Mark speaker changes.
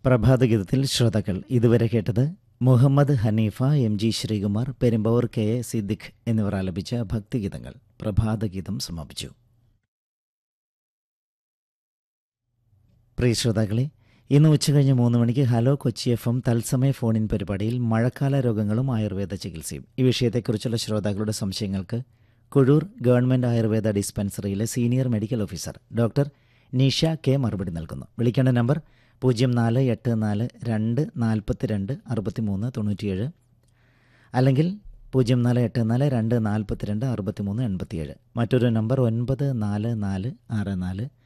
Speaker 1: പ്രഭാതഗീതത്തിൽ ശ്രോതാക്കൾ ഇതുവരെ കേട്ടത് Muhammad Haneefa M G Sreekumar Perumbavoor K A Siddique എന്നിവർ ആലപിച്ച ഭക്തിഗീതങ്ങൾ പ്രഭാതഗീതം സമാപിച്ചു പ്രിയ ശ്രോതാക്കളെ ഇന്ന് ഉച്ചകഴിഞ്ഞ് മൂന്ന് മണിക്ക് ഹലോ കൊച്ചി എഫ് എം തത്സമയ ഫോണിൻ പരിപാടിയിൽ മഴക്കാല രോഗങ്ങളും ആയുർവേദ ചികിത്സയും ഈ വിഷയത്തെക്കുറിച്ചുള്ള ശ്രോതാക്കളുടെ സംശയങ്ങൾക്ക് കുഴൂർ ഗവൺമെൻറ് ആയുർവേദ ഡിസ്പെൻസറിയിലെ senior medical officer doctor Nisha K മറുപടി നൽകുന്നു വിളിക്കേണ്ട നമ്പർ പൂജ്യം നാല് എട്ട് നാല് രണ്ട് നാൽപ്പത്തി രണ്ട് അറുപത്തി മൂന്ന് തൊണ്ണൂറ്റിയേഴ് അല്ലെങ്കിൽ പൂജ്യം നാല് എട്ട് നാല് രണ്ട് നാൽപ്പത്തി രണ്ട് അറുപത്തി മൂന്ന് എൺപത്തിയേഴ് മറ്റൊരു നമ്പർ ഒൻപത് നാല് നാല് ആറ് നാല്